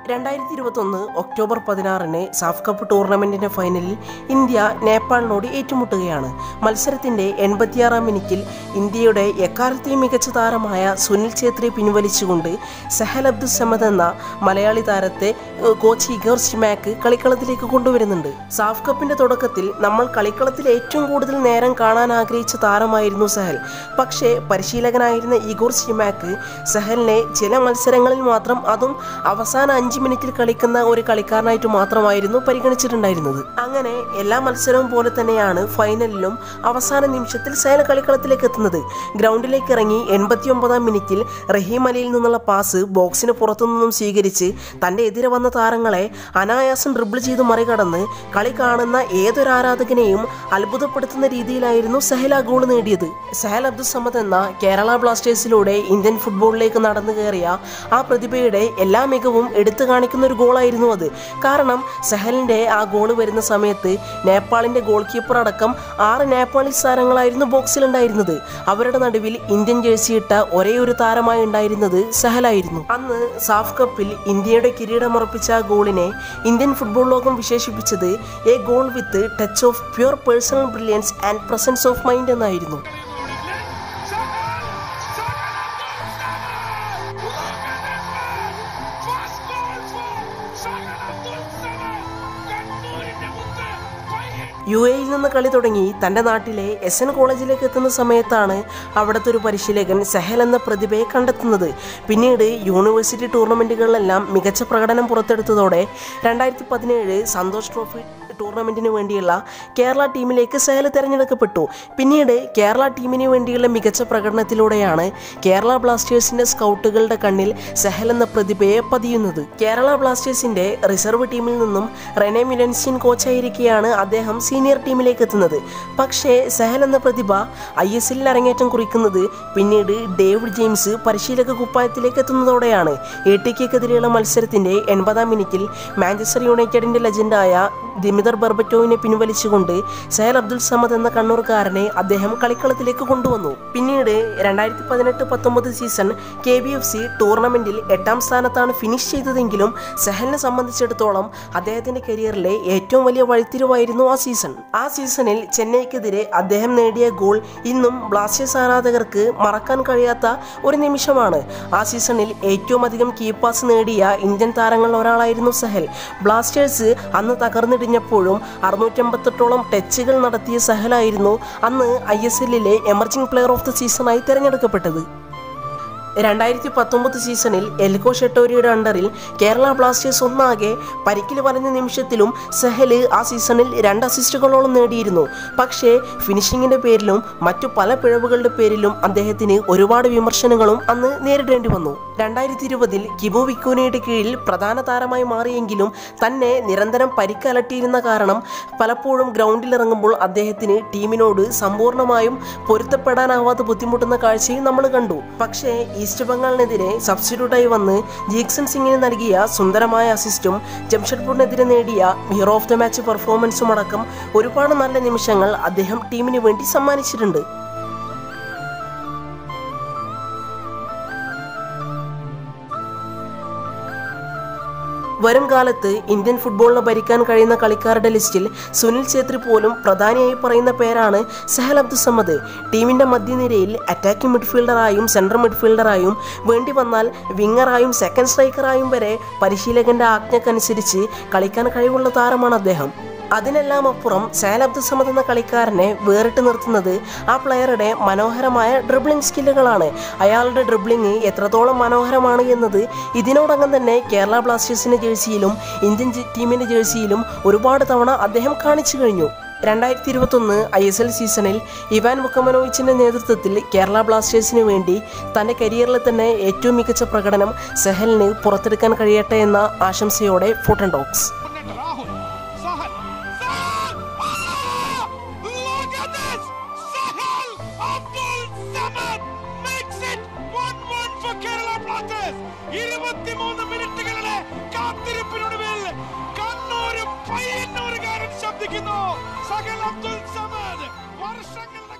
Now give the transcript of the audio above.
രണ്ടായിരത്തി ഇരുപത്തൊന്ന് ഒക്ടോബർ പതിനാറിന് സാഫ് കപ്പ് ടൂർണമെന്റിന്റെ ഫൈനലിൽ ഇന്ത്യ നേപ്പാളിനോട് ഏറ്റുമുട്ടുകയാണ് മത്സരത്തിന്റെ എൺപത്തിയാറാം മിനിറ്റിൽ ഇന്ത്യയുടെ എക്കാലത്തെയും മികച്ച താരമായ സുനിൽ ഛേത്രി പിൻവലിച്ചുകൊണ്ട് സെഹൽ അബ്ദുൽ സമദ് എന്ന മലയാളി താരത്തെ ഏഹ്, കോച്ച് ഇഗോർ സ്മാക്ക് കളിക്കളത്തിലേക്ക് കൊണ്ടുവരുന്നുണ്ട് സാഫ് കപ്പിന്റെ തുടക്കത്തിൽ നമ്മൾ കളിക്കളത്തിൽ ഏറ്റവും കൂടുതൽ നേരം കാണാൻ ആഗ്രഹിച്ച താരമായിരുന്നു സെഹൽ പക്ഷേ പരിശീലകനായിരുന്ന ഇഗോർ സ്റ്റിമാക്ക് സെഹലിനെ ചില മത്സരങ്ങളിൽ മാത്രം അതും അവസാന അഞ്ച് മിനിറ്റിൽ കളിക്കുന്ന ഒരു കളിക്കാരനായിട്ട് മാത്രമായിരുന്നു പരിഗണിച്ചിട്ടുണ്ടായിരുന്നത് അങ്ങനെ എല്ലാ മത്സരവും പോലെ തന്നെയാണ് ഫൈനലിലും അവസാന നിമിഷത്തിൽ സെഹൽ കളിക്കളത്തിലേക്ക് എത്തുന്നത് ഗ്രൗണ്ടിലേക്ക് ഇറങ്ങി എൺപത്തി ഒമ്പതാം മിനിറ്റിൽ റഹീം അലിയിൽ നിന്നുള്ള പാസ് ബോക്സിന് പുറത്തുനിന്നും സ്വീകരിച്ച് തൻ്റെ എതിരെ വന്ന താരങ്ങളെ അനായാസം ഡ്രിബിൾ ചെയ്ത് മറികടന്ന് കളി കാണുന്ന ഏതൊരു ആരാധകനെയും അത്ഭുതപ്പെടുത്തുന്ന രീതിയിലായിരുന്നു സെഹൽ ആ ഗോൾ നേടിയത് സെഹൽ അബ്ദുൽ സമദ് എന്ന കേരള ബ്ലാസ്റ്റേഴ്സിലൂടെ ഇന്ത്യൻ ഫുട്ബോളിലേക്ക് നടന്നു കയറിയ ആ പ്രതിഭയുടെ എല്ലാ മികവും എടുത്തു കാണിക്കുന്ന ഒരു ഗോളായിരുന്നു അത് കാരണം സെഹലിന്റെ ആ ഗോൾ വരുന്ന സമയത്ത് നേപ്പാളിന്റെ ഗോൾ കീപ്പർ അടക്കം ആറ് നേപ്പാളീസ് താരങ്ങളായിരുന്നു ബോക്സിലുണ്ടായിരുന്നത് അവരുടെ നടുവിൽ ഇന്ത്യൻ ജേഴ്സി ഇട്ട ഒരേ ഒരു താരമായി ഉണ്ടായിരുന്നത് സെഹലായിരുന്നു അന്ന് സാഫ് കപ്പിൽ ഇന്ത്യയുടെ കിരീടമുറപ്പിച്ച ആ ഗോളിനെ ഇന്ത്യൻ ഫുട്ബോൾ ലോകം വിശേഷിപ്പിച്ചത് a goal with touch of pure personal brilliance and presence of mind എന്നായിരുന്നു യു എയിൽ നിന്ന് കളി തുടങ്ങി തൻ്റെ നാട്ടിലെ എസ് എൻ കോളേജിലേക്ക് എത്തുന്ന സമയത്താണ് അവിടുത്തെ ഒരു പരിശീലകൻ സെഹൽ എന്ന പ്രതിഭയെ കണ്ടെത്തുന്നത് പിന്നീട് യൂണിവേഴ്സിറ്റി ടൂർണമെൻറ്റുകളിലെല്ലാം മികച്ച പ്രകടനം പുറത്തെടുത്തതോടെ രണ്ടായിരത്തി പതിനേഴ് സന്തോഷ് ട്രോഫി ടൂർണമെൻറ്റിന് വേണ്ടിയുള്ള കേരള ടീമിലേക്ക് സെഹൽ തിരഞ്ഞെടുക്കപ്പെട്ടു പിന്നീട് കേരള ടീമിന് വേണ്ടിയുള്ള മികച്ച പ്രകടനത്തിലൂടെയാണ് കേരള ബ്ലാസ്റ്റേഴ്സിന്റെ സ്കൗട്ടുകളുടെ കണ്ണിൽ സെഹൽ എന്ന പ്രതിഭയെ പതിയുന്നത് കേരള ബ്ലാസ്റ്റേഴ്സിന്റെ റിസർവ് ടീമിൽ നിന്നും റെനെ മിലൻസിൻ കോച്ചായിരിക്കെയാണ് അദ്ദേഹം സീനിയർ ടീമിലേക്ക് എത്തുന്നത് പക്ഷേ സെഹൽ എന്ന പ്രതിഭ ഐ എസ് എല്ലിൽ അരങ്ങേറ്റം കുറിക്കുന്നത് പിന്നീട് ഡേവിഡ് ജെയിംസ് പരിശീലക കുപ്പായത്തിലേക്ക് എത്തുന്നതോടെയാണ് എ ടി കെക്കെതിരെയുള്ള മത്സരത്തിന്റെ എൺപതാം മിനിറ്റിൽ മാഞ്ചസ്റ്റർ യുണൈറ്റഡിന്റെ ലെജൻഡായ ദിമിതർ ബർബറ്റോവിനെ പിൻവലിച്ചുകൊണ്ട് സഹൽ അബ്ദുൽ സമദ് എന്ന കണ്ണൂർക്കാരനെ അദ്ദേഹം കളിക്കളത്തിലേക്ക് കൊണ്ടുവന്നു പിന്നീട് രണ്ടായിരത്തി പതിനെട്ട് പത്തൊമ്പത് season K B F C ടൂർണമെന്റിൽ എട്ടാം സ്ഥാനത്താണ് ഫിനിഷ് ചെയ്തതെങ്കിലും സെഹലിനെ സംബന്ധിച്ചിടത്തോളം അദ്ദേഹത്തിന്റെ കരിയറിലെ ഏറ്റവും വലിയ വഴിത്തിരിവായിരുന്നു ആ സീസൺ ആ സീസണിൽ ചെന്നൈക്കെതിരെ അദ്ദേഹം നേടിയ ഗോൾ ഇന്നും ബ്ലാസ്റ്റേഴ്സ് ആരാധകർക്ക് മറക്കാൻ കഴിയാത്ത ഒരു നിമിഷമാണ് ആ സീസണിൽ ഏറ്റവും അധികം കീ പാസ് നേടിയ ഇന്ത്യൻ താരങ്ങളിൽ ഒരാളായിരുന്നു സഹൽ ബ്ലാസ്റ്റേഴ്സ് അന്ന് തകർന്നിടിഞ്ഞപ്പോഴും അറുന്നൂറ്റമ്പത്തെട്ടോളം ടച്ചുകൾ നടത്തിയ സഹലായിരുന്നു അന്ന് ഐ എസ് എല്ലിലെ എമർജിംഗ് പ്ലെയർ ഓഫ് ദ സീസണായി തിരഞ്ഞെടുക്കപ്പെട്ടത് രണ്ടായിരത്തി പത്തൊമ്പത് സീസണിൽ എൽഗോ ഷെട്ടോരിയുടെ അണ്ടറിൽ കേരള ബ്ലാസ്റ്റേഴ്സ് ഒന്നാകെ പരിക്കിൽ വലഞ്ഞ നിമിഷത്തിലും സെഹല് ആ സീസണിൽ രണ്ട് അസിസ്റ്റുകളോളം നേടിയിരുന്നു പക്ഷേ ഫിനിഷിങ്ങിന്റെ പേരിലും മറ്റു പല പിഴവുകളുടെ പേരിലും അദ്ദേഹത്തിന് ഒരുപാട് വിമർശനങ്ങളും അന്ന് നേരിടേണ്ടി വന്നു രണ്ടായിരത്തി ഇരുപതിൽ കിബു വിക്കൂനയുടെ കീഴിൽ പ്രധാന താരമായി മാറിയെങ്കിലും തന്നെ നിരന്തരം പരിക്കലട്ടിയിരുന്ന കാരണം പലപ്പോഴും ഗ്രൗണ്ടിലിറങ്ങുമ്പോൾ അദ്ദേഹത്തിന് ടീമിനോട് സമ്പൂർണ്ണമായും പൊരുത്തപ്പെടാനാവാതെ ബുദ്ധിമുട്ടുന്ന കാഴ്ചയും നമ്മൾ കണ്ടു പക്ഷേ ഈസ്റ്റ് ബംഗാളിനെതിരെ സബ്സ്റ്റിറ്റ്യൂട്ടായി വന്ന് ജീക്സൺ സിംഗിന് നൽകിയ സുന്ദരമായ അസിസ്റ്റും ജംഷഡ്പൂരിനെതിരെ നേടിയ ഹീറോ ഓഫ് ദ മാച്ച് പെർഫോമൻസും അടക്കം ഒരുപാട് നല്ല നിമിഷങ്ങൾ അദ്ദേഹം ടീമിന് വേണ്ടി സമ്മാനിച്ചിട്ടുണ്ട് വരും കാലത്ത് ഇന്ത്യൻ ഫുട്ബോളിനെ ഭരിക്കാൻ കഴിയുന്ന കളിക്കാരുടെ ലിസ്റ്റിൽ സുനിൽ ഛേത്രി പോലും പ്രധാനിയായി പറയുന്ന പേരാണ് സഹൽ അബ്ദുൽ സമദ് ടീമിന്റെ മധ്യനിരയിൽ അറ്റാക്കിംഗ് മിഡ്ഫീൽഡറായും സെൻട്രൽ മിഡ്ഫീൽഡറായും വേണ്ടി വന്നാൽ വിങ്ങറായും സെക്കൻഡ് സ്ട്രൈക്കറായും വരെ പരിശീലകന്റെ ആജ്ഞക്കനുസരിച്ച് കളിക്കാൻ കഴിവുള്ള താരമാണ് അദ്ദേഹം അതിനെല്ലാം അപ്പുറം സഹൽ അബ്ദുൽ സമദ് എന്ന കളിക്കാരനെ വേറിട്ട് നിർത്തുന്നത് ആ പ്ലെയറുടെ മനോഹരമായ ഡ്രിബ്ലിംഗ് സ്കില്ലുകളാണ് അയാളുടെ ഡ്രിബ്ലിംഗ് എത്രത്തോളം മനോഹരമാണ് എന്നത് ഇതിനോടകം തന്നെ കേരള ബ്ലാസ്റ്റേഴ്സിന്റെ ജേഴ്സിയിലും ഇന്ത്യൻ ജി- ടീമിന്റെ ജേഴ്സിയിലും ഒരുപാട് തവണ അദ്ദേഹം കാണിച്ചു കഴിഞ്ഞു രണ്ടായിരത്തി ഇരുപത്തൊന്ന് ഐ എസ് എൽ സീസണിൽ ഇവാൻ മുക്കമനോവിച്ചിന്റെ നേതൃത്വത്തിൽ കേരള ബ്ലാസ്റ്റേഴ്സിന് വേണ്ടി തന്റെ കരിയറിലെ തന്നെ ഏറ്റവും മികച്ച പ്രകടനം സെഹലിന് പുറത്തെടുക്കാൻ കഴിയട്ടെ എന്ന ആശംസയോടെ ഫുട്ടൻ dogs Rahul, Sahal, Sahal! Ah! Look at this! Sahal Abdul Samad makes it 1-1 for Kerala Blasters. ഇരുപത്തിമൂന്ന് മിനിറ്റുകളുടെ കാത്തിരിപ്പിനൊടുവിൽ കണ്ണൂരും പയ്യന്നൂരുകാരൻ ശബ്ദിക്കുന്നു സഹൽ അബ്ദുൽ സമദ് വർഷങ്ങളുടെ